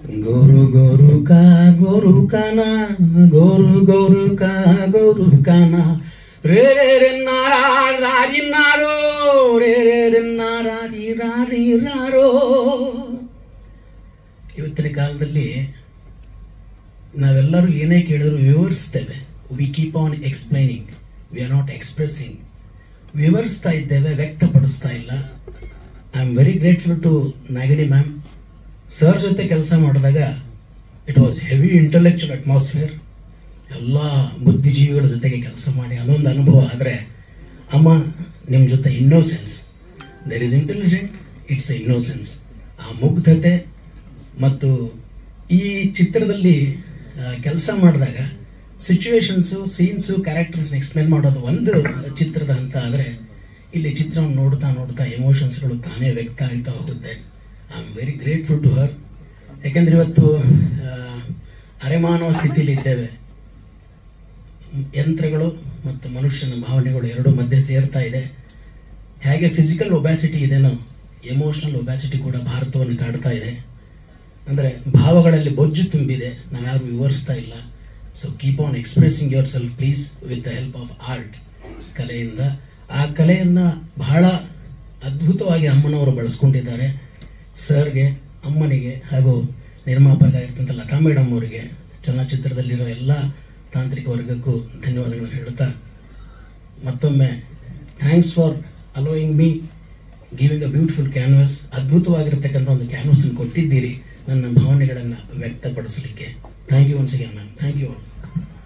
गोरु गोरु का गोरु काना गोरु गोरु का गोरु काना ರೇ ರೇ ರೇ ನಾರಾ ರಾರಿ ನಾರೋ ರೇ ರೇ ರೇ ನಾರಾ ರೀ ರಾರಿ ರಾರೋ ಇವತ್ತಿನ ಕಾಲದಲ್ಲಿ ನಾವೆಲ್ಲರೂ ಏನೇ ಕೇಳಿದ್ರು ವಿವರಿಸ್ತೇವೆ we keep on explaining we are not expressing ವಿವರಿಸ್ತಾ ಇದ್ದೇವೆ ವ್ಯಕ್ತಪಡಿಸ್ತಾ ಇಲ್ಲ I am very grateful to Nagini ma'am sir ಜೊತೆ ಕೆಲಸ ಮಾಡಿದಾಗ it was heavy intellectual atmosphere ಎಲ್ಲ ಬುದ್ಧಿಜೀವಿಗಳ ಜೊತೆಗೆ ಕೆಲಸ ಮಾಡಿ ಅದೊಂದು ಅನುಭವ ಆದರೆ ಅಮ್ಮ ನಿಮ್ಮ ಜೊತೆ innocence there is intelligent it's a innocence ಆ ಮುಗ್ಧತೆ ಮತ್ತು ಈ ಚಿತ್ರದಲ್ಲಿ ಕೆಲಸ ಮಾಡಿದಾಗ ಸಿಚುವೇಶನ್ಸು ಸೀನ್ಸು ಕ್ಯಾರೆಕ್ಟರ್ಸ್ ಎಕ್ಸ್ಪ್ಲೇನ್ ಮಾಡೋದು ಒಂದು ಚಿತ್ರದ ಅಂತ ಆದರೆ ಇಲ್ಲಿ ಚಿತ್ರವನ್ನು ನೋಡ್ತಾ ನೋಡ್ತಾ ಎಮೋಷನ್ಸ್ಗಳು ತಾನೇ ವ್ಯಕ್ತ ಆಗ್ತಾ ಹೋಗುತ್ತೆ I am very grateful to her ಯಾಕೆಂದ್ರೆ ಇವತ್ತು ಆ, ಅರೆಮಾನವ ಸ್ಥಿತಿಯಲ್ಲಿ ಇದ್ದೇವೆ ಯಂತ್ರಗಳು ಮತ್ತು ಮನುಷ್ಯನ ಭಾವನೆಗಳು ಎರಡೂ ಮಧ್ಯೆ ಸೇರ್ತಾ ಇದೆ ಹೇಗೆ ಫಿಸಿಕಲ್ ಒಬ್ಯಾಸಿಟಿ ಇದೆನೋ ಎಮೋಷನಲ್ ಒಬ್ಯಾಸಿಟಿ ಕೂಡ ಭಾರತವನ್ನು ಕಾಡ್ತಾ ಇದೆ ಅಂದರೆ ಭಾವಗಳಲ್ಲಿ ಬೊಜ್ಜು ತುಂಬಿದೆ ನಾವ್ಯಾರು ವಿವರಿಸ್ತಾ ಇಲ್ಲ so keep on expressing yourself please with the help of art ಕಲೆಯಿಂದ ಆ ಕಲೆಯನ್ನ ಬಹಳ ಅದ್ಭುತವಾಗಿ ಅಮ್ಮನವರು ಬಳಸ್ಕೊಂಡಿದ್ದಾರೆ ಸರ್ಗೆ ಅಮ್ಮನಿಗೆ ಹಾಗೂ ನಿರ್ಮಾಪಕರಾಗಿರ್ತಂಥ ಲತಾ ಮೇಡಮ್ ಅವರಿಗೆ ಚಲನಚಿತ್ರದಲ್ಲಿರೋ ಎಲ್ಲ ತಾಂತ್ರಿಕ ವರ್ಗಕ್ಕೂ ಧನ್ಯವಾದಗಳನ್ನು ಹೇಳುತ್ತಾ ಮತ್ತೊಮ್ಮೆ thanks for allowing me giving a beautiful canvas ಅದ್ಭುತವಾಗಿರ್ತಕ್ಕಂಥ ಒಂದು ಕ್ಯಾನ್ವಾಸ್ ಕೊಟ್ಟಿದ್ದೀರಿ ನನ್ನ ಭಾವನೆಗಳನ್ನು ವ್ಯಕ್ತಪಡಿಸಲಿಕ್ಕೆ thank you once again ma'am thank you all